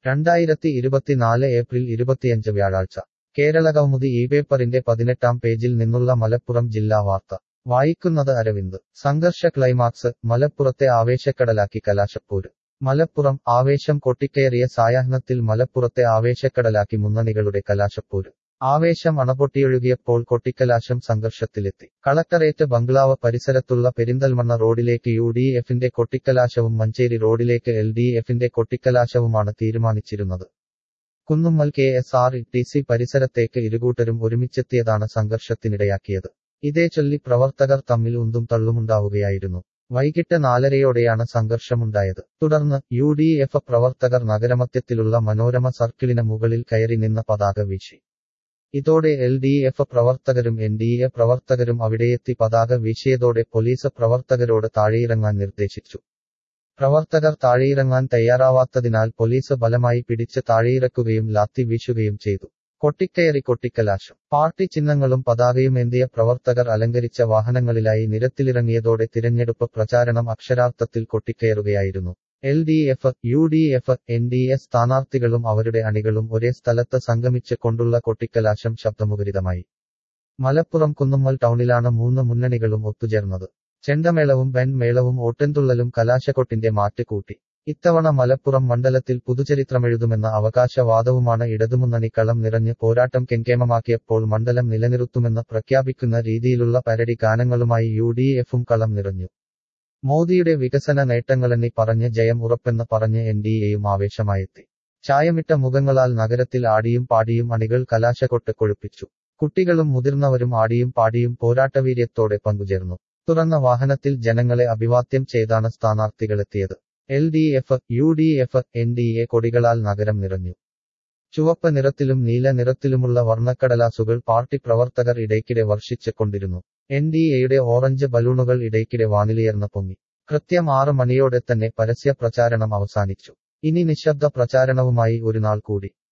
രണ്ടായിരത്തി ഇരുപത്തിനാല് ഏപ്രിൽ ഇരുപത്തിയഞ്ച് വ്യാഴാഴ്ച കേരളകൗമുദി ഈ പേപ്പറിന്റെ പതിനെട്ടാം പേജിൽ നിന്നുള്ള മലപ്പുറം ജില്ലാ വാർത്ത വായിക്കുന്നത് അരവിന്ദ് സംഘർഷ ക്ലൈമാക്സ് മലപ്പുറത്തെ ആവേശക്കടലാക്കി കലാശപ്പോര് മലപ്പുറം ആവേശം കൊട്ടിക്കയറിയ സായാഹ്നത്തിൽ മലപ്പുറത്തെ ആവേശക്കടലാക്കി മുന്നണികളുടെ കലാശപ്പോര് ആവേശം അണപൊട്ടിയൊഴുകിയപ്പോൾ കൊട്ടിക്കലാശം സംഘർഷത്തിലെത്തി കളക്ടറേറ്റ് ബംഗ്ലാവ് പരിസരത്തുള്ള പെരിന്തൽമണ്ണ റോഡിലേക്ക് യു ഡി എഫിന്റെ കൊട്ടിക്കലാശവും മഞ്ചേരി റോഡിലേക്ക് എൽ ഡി എഫിന്റെ കൊട്ടിക്കലാശവുമാണ് തീരുമാനിച്ചിരുന്നത് Kunnummal K S R T C പരിസരത്തേക്ക് ഇരുകൂട്ടരും ഒരുമിച്ചെത്തിയതാണ് സംഘർഷത്തിനിടയാക്കിയത് ഇതേ ചൊല്ലി പ്രവർത്തകർ തമ്മിൽ ഉന്തും തള്ളുമുണ്ടാവുകയായിരുന്നു വൈകിട്ട് നാലരയോടെയാണ് സംഘർഷമുണ്ടായത് തുടർന്ന് യു ഡി എഫ് പ്രവർത്തകർ നഗരമധ്യത്തിലുള്ള മനോരമ സർക്കിളിന് മുകളിൽ കയറി നിന്ന പതാക വീശി ഇതോടെ എൽ ഡി എഫ് പ്രവർത്തകരും എൻ ഡി എ പ്രവർത്തകരും അവിടെയെത്തി പതാക വീശിയതോടെ പോലീസ് പ്രവർത്തകരോട് താഴെയിറങ്ങാൻ നിർദ്ദേശിച്ചു പ്രവർത്തകർ താഴെയിറങ്ങാൻ തയ്യാറാവാത്തതിനാൽ പോലീസ് ബലമായി പിടിച്ച് താഴെയിറക്കുകയും ലാത്തി വീശുകയും ചെയ്തു കൊട്ടിക്കയറി കൊട്ടിക്കലാശം പാർട്ടി ചിഹ്നങ്ങളും പതാകയുമേന്തിയ പ്രവർത്തകർ അലങ്കരിച്ച വാഹനങ്ങളിലായി നിരത്തിലിറങ്ങിയതോടെ തിരഞ്ഞെടുപ്പ് പ്രചാരണം അക്ഷരാർത്ഥത്തിൽ കൊട്ടിക്കയറുകയായിരുന്നു L D F U D F N D A സ്ഥാനാർത്ഥികളും അവരുടെ അണികളും ഒരേ സ്ഥലത്ത് സംഗമിച്ച് കൊണ്ടുള്ള കൊട്ടിക്കലാശം ശബ്ദമുഖരിതമായി മലപ്പുറം കുന്നുമ്മൽ ടൗണിലാണ് മൂന്ന് മുന്നണികളും ഒത്തുചേർന്നത് ചെണ്ടമേളവും ബെൻ മേളവും ഓട്ടൻതുള്ളലും കലാശക്കൊട്ടിന്റെ മാറ്റ് കൂട്ടി ഇത്തവണ മലപ്പുറം മണ്ഡലത്തിൽ പുതുചരിത്രമെഴുതുമെന്ന അവകാശവാദവുമാണ് ഇടതുമുന്നണി കളം നിറഞ്ഞ് പോരാട്ടം കെങ്കേമമാക്കിയപ്പോൾ മണ്ഡലം നിലനിർത്തുമെന്ന് പ്രഖ്യാപിക്കുന്ന രീതിയിലുള്ള പരടി ഗാനങ്ങളുമായി യു ഡി എഫും കളം നിറഞ്ഞു മോദിയുടെ വികസന നേട്ടങ്ങളെണ്ണി പറഞ്ഞ് ജയം ഉറപ്പെന്ന് പറഞ്ഞ് എൻ ഡി എയും ആവേശമായെത്തി ചായമിട്ട മുഖങ്ങളാൽ നഗരത്തിൽ ആടിയും പാടിയും അണികൾ കലാശക്കൊട്ട് കൊഴുപ്പിച്ചു കുട്ടികളും മുതിർന്നവരും ആടിയും പാടിയും പോരാട്ടവീര്യത്തോടെ പങ്കുചേർന്നു തുറന്ന വാഹനത്തിൽ ജനങ്ങളെ അഭിവാദ്യം ചെയ്താണ് സ്ഥാനാർത്ഥികളെത്തിയത് L D F U D F N D A കൊടികളാൽ നഗരം നിറഞ്ഞു ചുവപ്പ് നിറത്തിലും നീല നിറത്തിലുമുള്ള വർണ്ണക്കടലാസുകൾ പാർട്ടി പ്രവർത്തകർ ഇടയ്ക്കിടെ വർഷിച്ച് കൊണ്ടിരുന്നു എൻ ഡി എയുടെ ഓറഞ്ച് ബലൂണുകൾ ഇടയ്ക്കിടെ വാനിലിയർന്ന് പൊങ്ങി കൃത്യം ആറ് മണിയോടെ തന്നെ പരസ്യ പ്രചാരണം അവസാനിച്ചു ഇനി നിശബ്ദ പ്രചാരണവുമായി ഒരു നാൾ കൂടി